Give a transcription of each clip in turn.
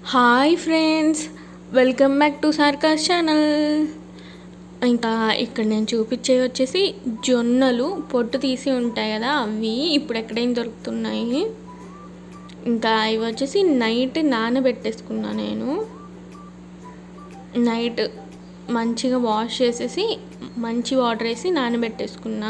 hi friends welcome back to సార్కాస్ channel ఇంకా ఇక్కడ నేను చూపించే వచ్చేసి జొన్నలు పొట్టు తీసి ఉంటాయి కదా అవి ఇప్పుడు ఎక్కడైనా దొరుకుతున్నాయి ఇంకా ఇవి వచ్చేసి నైట్ నానబెట్టేసుకున్నా నేను నైట్ మంచిగా వాష్ చేసేసి మంచి వాటర్ వేసి నానబెట్టేసుకున్నా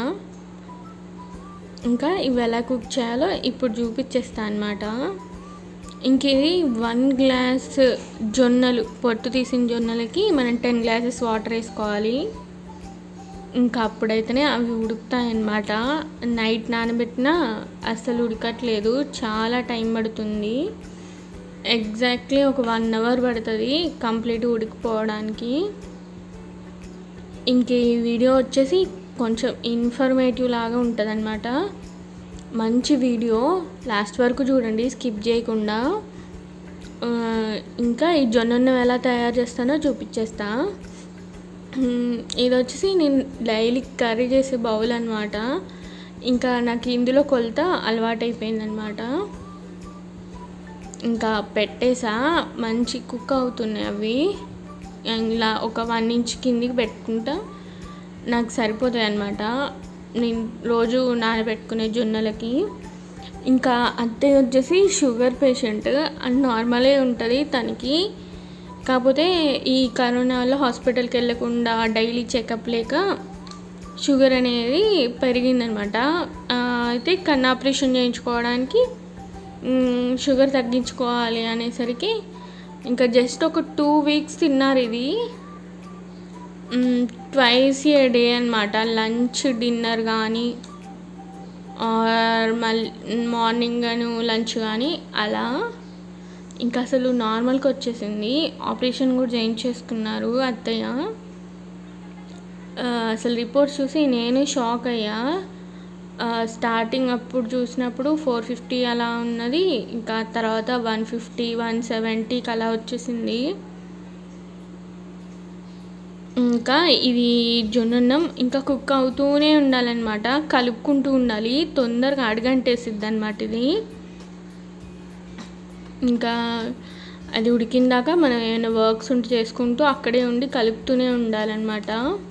ఇంకా ఇవి ఎలా కుక్ చేయాలో ఇప్పుడు చూపించేస్తా అనమాట ఇంక ఇది వన్ గ్లాస్ జొన్నలు పొట్టు తీసిన జొన్నలకి మనం టెన్ గ్లాసెస్ వాటర్ వేసుకోవాలి ఇంకా అప్పుడైతేనే అవి ఉడుకుతాయి అన్నమాట నైట్ నానబెట్టినా అస్సలు ఉడకట్లేదు చాలా టైం పడుతుంది ఎగ్జాక్ట్లీ ఒక వన్ అవర్ పడుతుంది కంప్లీట్ ఉడికిపోవడానికి ఇంక ఈ వీడియో వచ్చేసి కొంచెం ఇన్ఫర్మేటివ్ లాగా ఉంటుంది మంచి వీడియో లాస్ట్ వరకు చూడండి స్కిప్ చేయకుండా ఆ, ఇంకా ఈ జొన్నన్నం ఎలా తయారు చేస్తానో చూపించేస్తా మ్, ఇది వచ్చేసి నేను డైలీ కర్రీ చేసే బౌల్ అనమాట ఇంకా నాకు ఇందులో కొలత అలవాటైపోయిందనమాట ఇంకా పెట్టేసా మంచి కుక్ అవుతున్నాయి అవి ఇలా ఒక వన్ ఇంచ్ కిందికి పెట్టుకుంటా నాకు సరిపోతాయి అన్నమాట నేను రోజు నానబెట్టుకునే జొన్నలకి ఇంకా అత్తయ్య వచ్చేసి షుగర్ పేషెంట్ అండ్ నార్మలే ఉంటుంది తనకి కాకపోతే ఈ కరోనా వల్ల హాస్పిటల్కి వెళ్ళకుండా డైలీ చెకప్ లేక షుగర్ అనేది పెరిగిందనమాట ఆ, అయితే కన్ను ఆపరేషన్ చేయించుకోవడానికి మ్, షుగర్ తగ్గించుకోవాలి అనేసరికి ఇంకా జస్ట్ ఒక టూ వీక్స్ తిన్నారు ఇది ట్వైస్ ఏ డే అనమాట లంచ్ డిన్నర్ కానీ ఆర్ మళ్ళీ మార్నింగ్ అను లంచ్ కానీ అలా ఇంకా అసలు నార్మల్కి వచ్చేసింది ఆపరేషన్ కూడా చేయించేసుకున్నారు అత్తయ్య ఆ, అసలు రిపోర్ట్స్ చూసి నేను షాక్ అయ్యా ఆ, స్టార్టింగ్ అప్పుడు చూసినప్పుడు ఫోర్ ఫిఫ్టీ అలా ఉన్నది ఇంకా తర్వాత వన్ ఫిఫ్టీ వన్ సెవెంటీకి అలా వచ్చేసింది ఇంకా ఇది జొన్నన్నం ఇంకా కుక్ అవుతూనే ఉండాలన్నమాట కలుపుకుంటూ ఉండాలి తొందరగా అడగంటేసిద్ది అనమాట ఇది ఇంకా అది ఉడికిందాక మనం ఏమైనా వర్క్స్ ఉంటే చేసుకుంటూ అక్కడే ఉండి కలుపుతూనే ఉండాలన్నమాట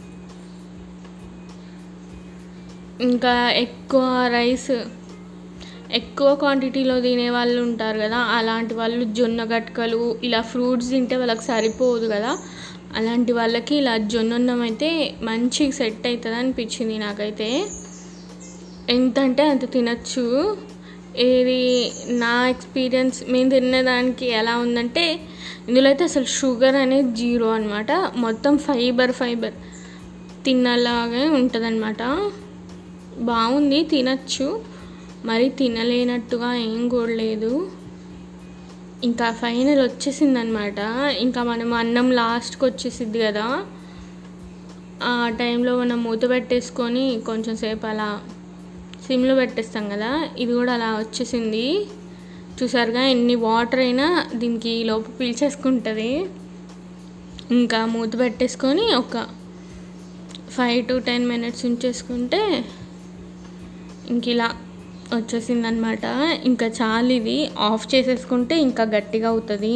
ఇంకా ఎక్కువ రైస్ ఎక్కువ క్వాంటిటీలో తినే వాళ్ళు ఉంటారు కదా అలాంటి వాళ్ళు జొన్న గట్కలు ఇలా ఫ్రూట్స్ తింటే వాళ్ళకి సరిపోదు కదా అలాంటి వాళ్ళకి ఇలా జొన్నన్నం అయితే మంచిగా సెట్ అవుతుంది అనిపించింది నాకైతే ఎంత అంటే అంత తినచ్చు ఇది నా ఎక్స్పీరియన్స్ మేము తినేదానికి ఎలా ఉందంటే ఇందులో అయితే అసలు షుగర్ అనేది జీరో అనమాట మొత్తం ఫైబర్ ఫైబర్ తిన్నలాగే ఉంటుందన్నమాట బాగుంది తినచ్చు మరి తినలేనట్టుగా ఏం కూడా లేదు ఇంకా ఫైనల్ వచ్చేసింది అనమాట ఇంకా మనం అన్నం లాస్ట్కి వచ్చేసిద్ది కదా ఆ టైంలో మనం మూత పెట్టేసుకొని కొంచెం సేపు అలా సిమ్లో పెట్టేస్తాం కదా ఇది కూడా అలా వచ్చేసింది చూసారుగా ఎన్ని వాటర్ అయినా దీనికి ఈ లోపు పీల్చేసుకుంటుంది ఇంకా మూత పెట్టేసుకొని ఒక ఫైవ్ టు టెన్ మినిట్స్ ఉంచేసుకుంటే ఇంక ఇలా వచ్చేసింది అనమాట ఇంకా చాలు ఇది ఆఫ్ చేసేసుకుంటే ఇంకా గట్టిగా అవుతుంది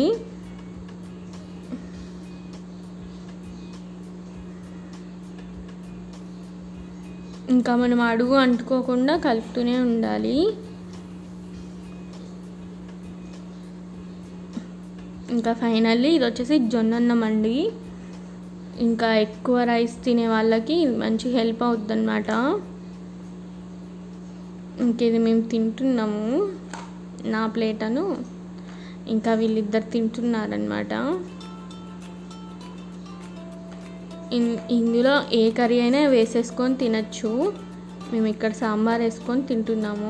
ఇంకా మనం అడుగు అంటుకోకుండా కలుపుతూనే ఉండాలి ఇంకా ఫైనల్లీ ఇది వచ్చేసి జొన్నన్నం అండి ఇంకా ఎక్కువ రైస్ తినే వాళ్ళకి ఇది మంచి హెల్ప్ అవుతుంది అనమాట ఇంక ఇది మేము తింటున్నాము నా ప్లేట్ అను ఇంకా వీళ్ళిద్దరు తింటున్నారనమాట ఇన్- ఇందులో ఏ కర్రీ అయినా వేసేసుకొని తినచ్చు మేము ఇక్కడ సాంబార్ వేసుకొని తింటున్నాము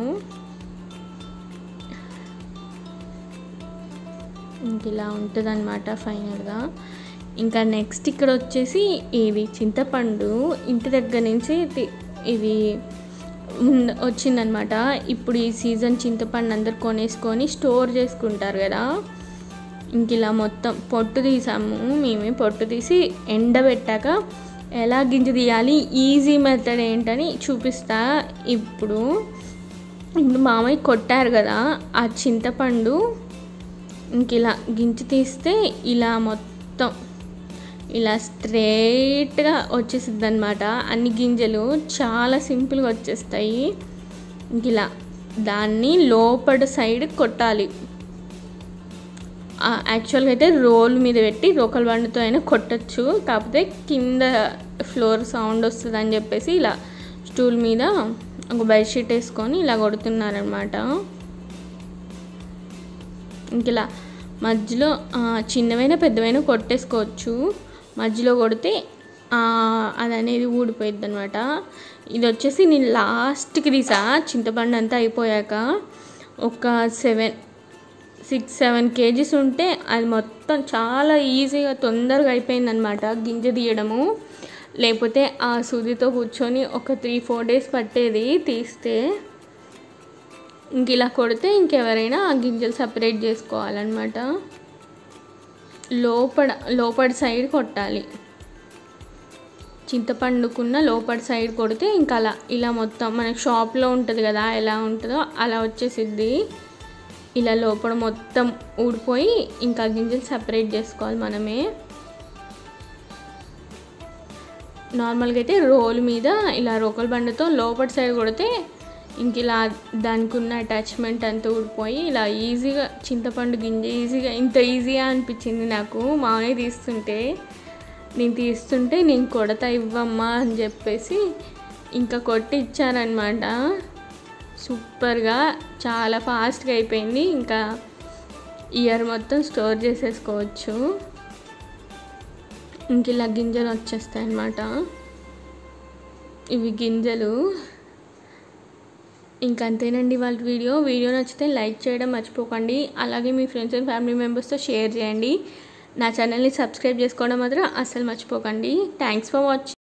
ఇంక ఇలా ఉంటుంది అనమాట ఫైనల్గా ఇంకా నెక్స్ట్ ఇక్కడ వచ్చేసి ఇది చింతపండు ఇంటి దగ్గర నుంచి తి- ఇది ఉన్న- వచ్చిందనమాట ఇప్పుడు ఈ సీజన్ చింతపండు అందరు కొనేసుకొని స్టోర్ చేసుకుంటారు కదా ఇంక ఇలా మొత్తం పొట్టు తీసాము మేమే పొట్టు తీసి ఎండబెట్టాక ఎలా గింజ తీయాలి ఈజీ మెథడ్ ఏంటని చూపిస్తా ఇప్పుడు ఇప్పుడు మామయ్య కొట్టారు కదా ఆ చింతపండు ఇంక ఇలా గింజ తీస్తే ఇలా మొత్తం ఇలా స్ట్రేట్గా వచ్చేసిద్ది అనమాట అన్ని గింజలు చాలా సింపుల్గా వచ్చేస్తాయి ఇంక ఇలా దాన్ని లోపల సైడ్ కొట్టాలి యాక్చువల్గా అయితే రోల్ మీద పెట్టి రోకల్ బండితో అయినా కొట్టచ్చు కాకపోతే కింద ఫ్లోర్ సౌండ్ వస్తుంది అని చెప్పేసి ఇలా స్టూల్ మీద ఒక బెడ్షీట్ వేసుకొని ఇలా కొడుతున్నారనమాట ఇంక ఇలా మధ్యలో ఆ, చిన్నవైనా పెద్దవైనా కొట్టేసుకోవచ్చు మధ్యలో కొడితే ఆ, అది అనేది ఊడిపోయిద్ది అనమాట ఇది వచ్చేసి నేను లాస్ట్కి తీసా చింతపండు అంతా అయిపోయాక ఒక సెవెన్ సిక్స్ సెవెన్ కేజీస్ ఉంటే అది మొత్తం చాలా ఈజీగా తొందరగా అయిపోయిందనమాట గింజ తీయడము లేకపోతే ఆ సూదితో కూర్చొని ఒక త్రీ ఫోర్ డేస్ పట్టేది తీస్తే ఇంక ఇలా కొడితే ఇంకెవరైనా ఆ గింజలు సపరేట్ చేసుకోవాలన్నమాట లోపల లోపల సైడ్ కొట్టాలి చింతపండుకున్న లోపల సైడ్ కొడితే ఇంకా అలా ఇలా మొత్తం మనకి షాప్లో ఉంటుంది కదా ఎలా ఉంటుందో అలా వచ్చేసిద్ది ఇలా లోపల మొత్తం ఊడిపోయి ఇంకా గింజలు సపరేట్ చేసుకోవాలి మనమే నార్మల్గా అయితే రోల్ మీద ఇలా రోకల్ బండతో లోపల సైడ్ కొడితే ఇంక ఇలా దానికి ఉన్న అటాచ్మెంట్ అంతా ఊడిపోయి ఇలా ఈజీగా చింతపండు గింజ ఈజీగా ఇంత ఈజీగా అనిపించింది నాకు మామయ్య తీస్తుంటే నేను తీస్తుంటే నేను కొడతా ఇవ్వమ్మా అని చెప్పేసి ఇంకా కొట్టి ఇచ్చారనమాట సూపర్గా చాలా ఫాస్ట్గా అయిపోయింది ఇంకా ఇయర్ మొత్తం స్టోర్ చేసేసుకోవచ్చు ఇంక ఇలా గింజలు వచ్చేస్తాయి అన్నమాట ఇవి గింజలు ఇంక అంతేనండి వాళ్ళ వీడియో వీడియో నచ్చితే లైక్ చేయడం మర్చిపోకండి అలాగే మీ ఫ్రెండ్స్ అండ్ ఫ్యామిలీ మెంబర్స్తో షేర్ చేయండి నా ఛానల్ని సబ్స్క్రైబ్ చేసుకోవడం మాత్రం అస్సలు మర్చిపోకండి థ్యాంక్స్ ఫర్ వాచింగ్